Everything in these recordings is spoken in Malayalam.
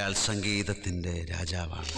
അയാൾ സംഗീതത്തിൻ്റെ രാജാവാണ്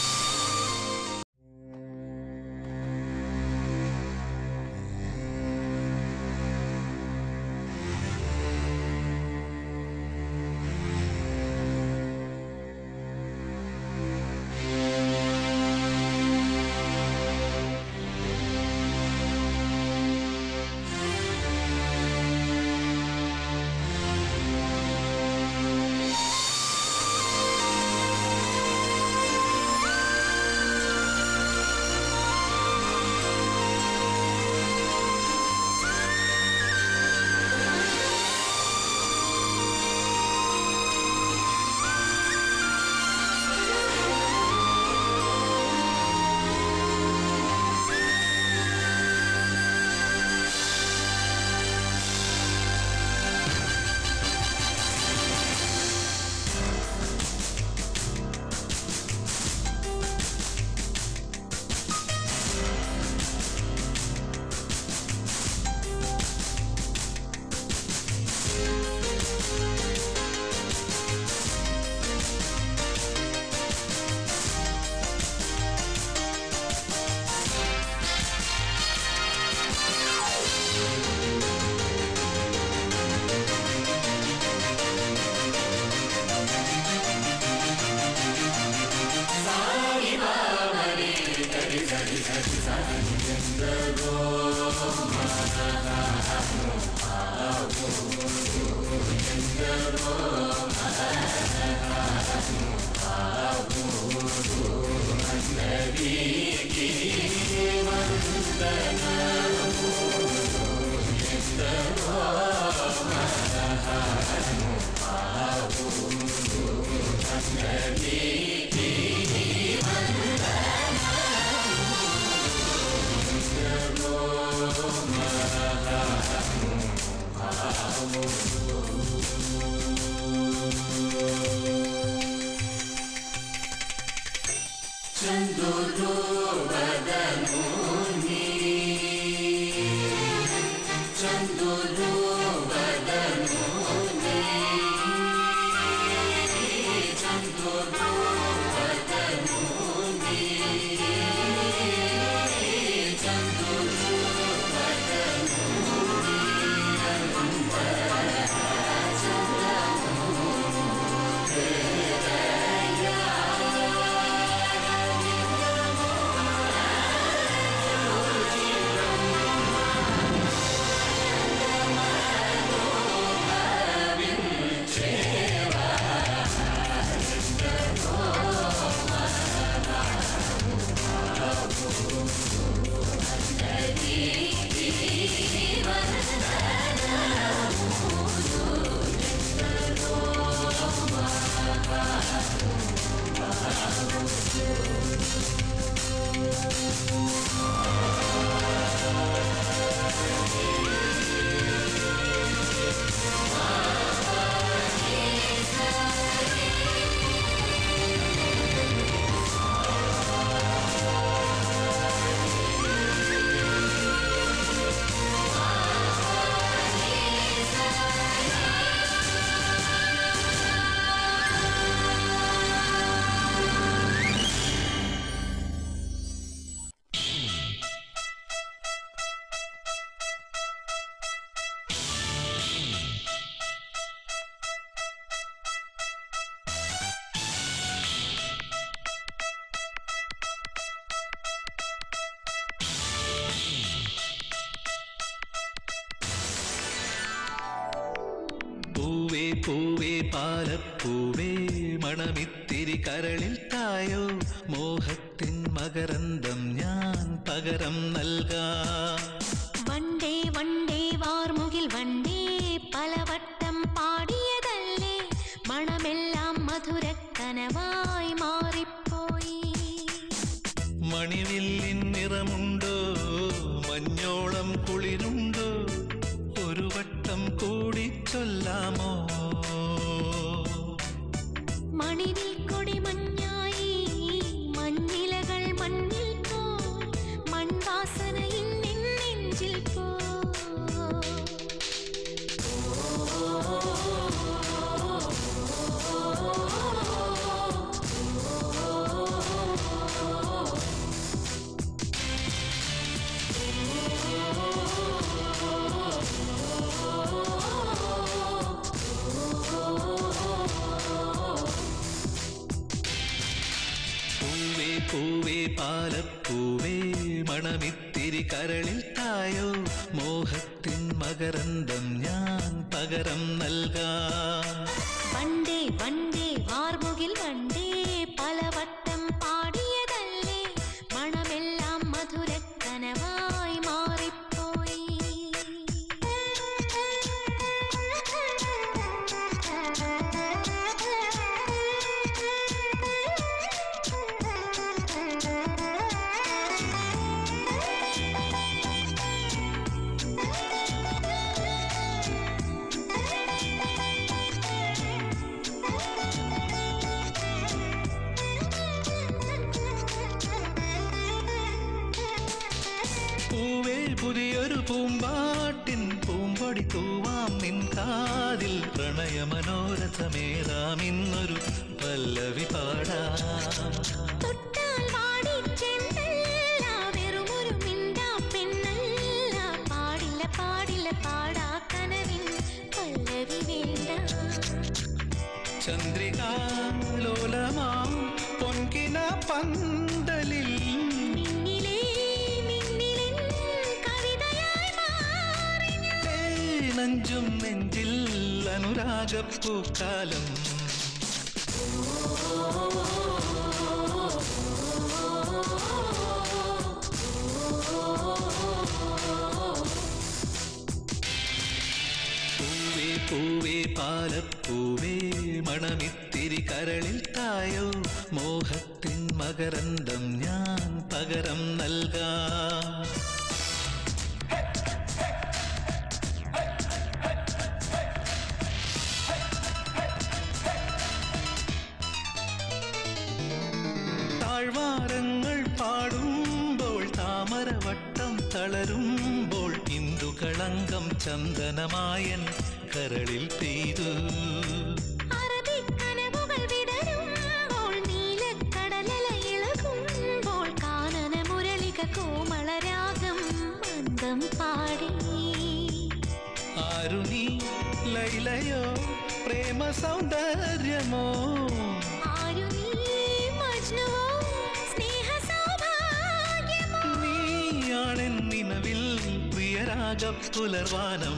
പൂവേ പൂവേ പാലപ്പൂവേ മണമിത്തിരി കരളിൽ തായോ മോഹത്തിൻ മകരന്തം ഞാൻ പകരം നൽകാം വണ്ടേ വണ്ടേ വാർമുകിൽ വണ്ടേ പലവട്ടം പാടിയതല്ലേ മണമെല്ലാം മധുരക്കനവായി മാറിപ്പോയി മണിവില്ലിൻ നിറമുണ്ടോ മഞ്ഞോളം കുളിരുണ്ടോ ഒരു വട്ടം കൂടി ചൊല്ലാമോ മണിവിൽ കൊടി മഞ്ഞായി മഞ്ഞിലകൾ മണ്ണിൽ പോയി മൺവാസന ഇന്നിൻ നെഞ്ചിൽ പോ ഓ പാലപ്പൂവേ മണമിത്തിരി കരളിൽ തായോ മോഹത്തിൻ മകരന്തം ഞാൻ പകരം നൽകാം വണ്ടേ വണ്ടേ വാർമുകിൽ വണ്ടേ പലവട്ടം പാടിയതല്ലേ മണമെല്ലാം മധുരക്കനവായി മാറിപ്പോയി പൂവേ പുതിയൊരു പൂമ്പാട്ടിൻ പൂമ്പൊടി തൂവാം നിൻ കാതിൽ പ്രണയമനോരഥമേറാം ഇന്നൊരു പല്ലവി പാടാം തൊട്ടാൽ വാടിച്ചെന്നല്ല വെറുമൊരു മിണ്ടാ പെണ്ണല്ല പാടില്ല പാടില്ല പാടാ കനവിൻ പല്ലവി വേണ്ട ചന്ദ്രികാലോലമാം പൊൻകിന പന്തലിൽ മിന്നിലേ മിന്നിലിൻ കവിതയായി മാറി ഞാൻ. നഞ്ചും നെഞ്ചിൽ അനുരാഗപ്പൂക്കാലം പൂവേ പൂവേ പാലപ്പൂവേ മണമിത്തിരി കരളിൽ തായോ മോഹത്തിൻ മകരന്തം ഞാൻ പകരം നൽകാം താഴ്വാരങ്ങൾ പാടുമ്പോൾ താമരവട്ടം തളരുമ്പോൾ ഇന്ദുകളങ്കം ചന്ദനമായൻ കരളിൽ പെയ്തു അറബിക്കനവുകൾ വിടരുമ്പോൾ നീലക്കടലല ഇളകുമ്പോൾ കാനന മുരളിക കോമളരാഗം മന്ദം പാടി ആരു നീ ലൈലയോ പ്രേമ സൗന്ദര്യമോ ആരു നീ മജ്നുവോ സ്നേഹ സൗഭാഗ്യമോ നീയാണെൻ നിലവിൽ പ്രിയരാഗ പുലർവാനം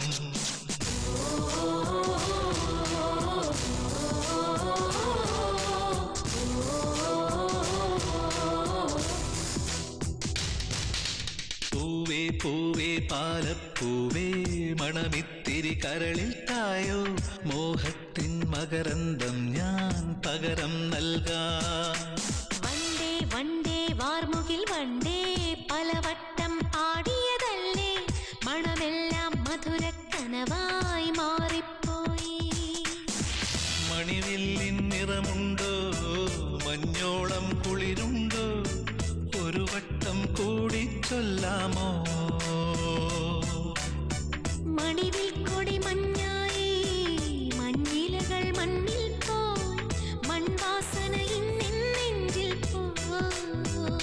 പൂവേ പൂവേ പാലപ്പൂവേ മണമിത്തിരി കരളിൽ തായോ മോഹത്തിൻ മകരന്തം ഞാൻ പകരം നൽകാം വണ്ടേ വണ്ടേ വാർമുകിൽ വണ്ടേ പലവട്ടം പാടിയതല്ലേ മണമെല്ലാം മധുരക്കനവായി മാറിപ്പോയി മണിവില്ലിൻ നിറമുണ്ടോ മഞ്ഞോളം കുളിരുണ്ടോ ഒരു വട്ടം കൂടി ചൊല്ലാമോ മണിവിൽ കൊടി മഞ്ഞായി മഞ്ഞിലകൾ മണ്ണിൽ പോയി മൺവാസന ഇന്നെൻ നെഞ്ചിൽ പോയി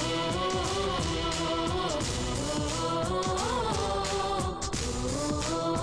പൂവേ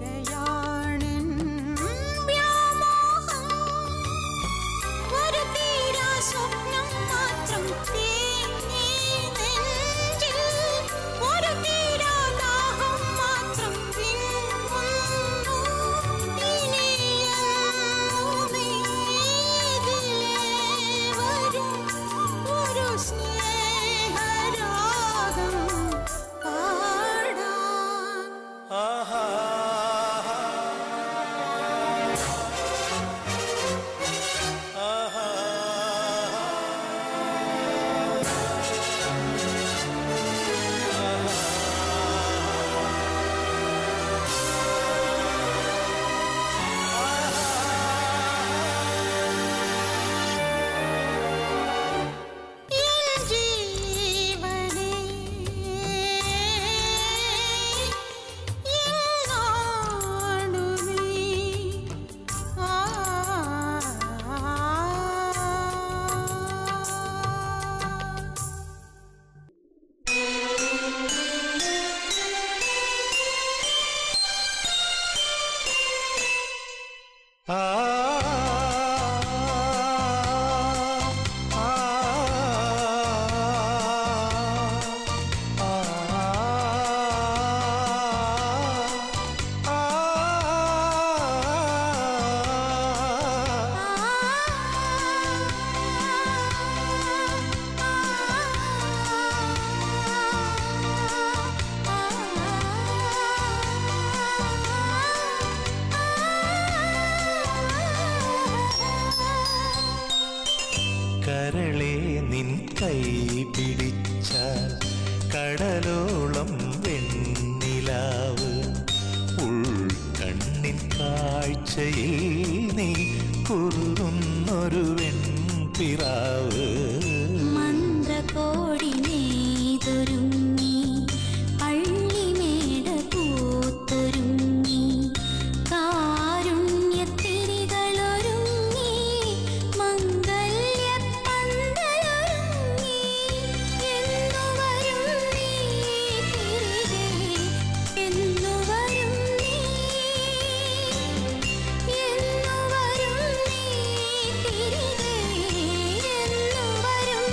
തീരുകയാണെൻ വ്യാമോഹം ഒരു തീരാ സ്വപ്നം മാത്രം തേങ്ങി നെഞ്ചിൽ ഒരു തീരാ ദാഹം മാത്രം വിങ്ങുന്നു ഇനിയെന്നുമേ ഇതിലേ വരും ഒരു സ്നേഹരാഗം പാടാൻ എൻ ജീവനേ എങ്ങാണു നീ ആ ആ ആ കരളെ നിൻ കൈ പിടിച്ചാൽ കടലോളം വെണ്ണിലാവ് ഉൾക്കണ്ണിൻ കാഴ്ചയിൽ നീ കുറുന്നൊരു വെൺപിറാവ് മന്ത്രകോടി നെയ്തൊരുങ്ങി പള്ളിമേട പൂത്തൊരുങ്ങി കാരുണ്യത്തിരികളൊരുങ്ങി മംഗല്യപ്പന്തലൊരുങ്ങി എന്നു വരും നീ തിരികെ എന്നു വരും നീ എന്നു വരും നീ തിരികെ എന്നു വരും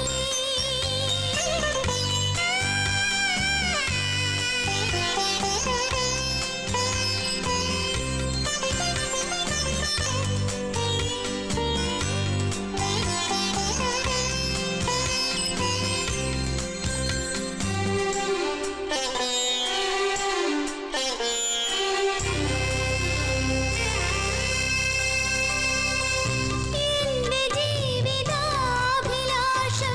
എന്റെ ജീവിതാഭിലാഷം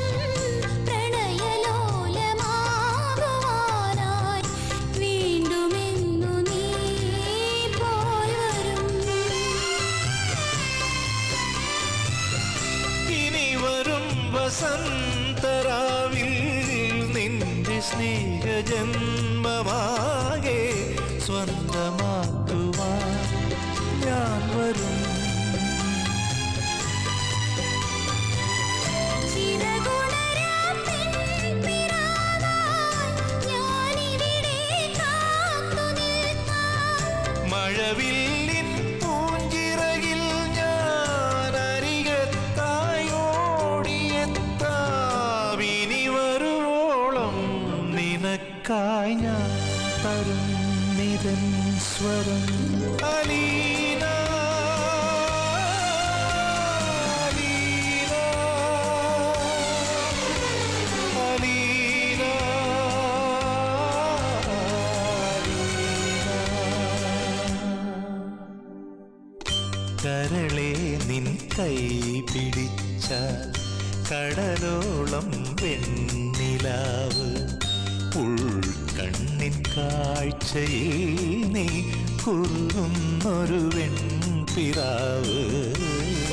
പ്രണയലോലമാകുവാനായി വീണ്ടുമെന്നു നീ പോയി വരും ഇനി വരും വസന്തരാവിൽ നിന്റെ സ്നേഹജന്മമാകെ സ്വന്തമാക്കുവാൻ ഞാൻ വരും ചിറകുണരാ പെൺപിറാവായി ഞാനിവിടെ കാത്തു നിൽക്കാം മഴവില്ലിൻ പൂഞ്ചിറകിൽ ഞാൻ അരികത്തായി ഓടിയെത്താം ഇനി വരുവോളം നിനക്കായി ഞാൻ തരും നിരൻ സ്വരം അലീന അലീന അലീന കരളെ നിൻ കൈ പിടിച്ചാൽ കടലോളം വെണ്ണിലാവ് ഉൾക്കണ്ണിൻ കാഴ്ചയിൽ നീ കുറുന്നൊരു വെൺപിറാവ്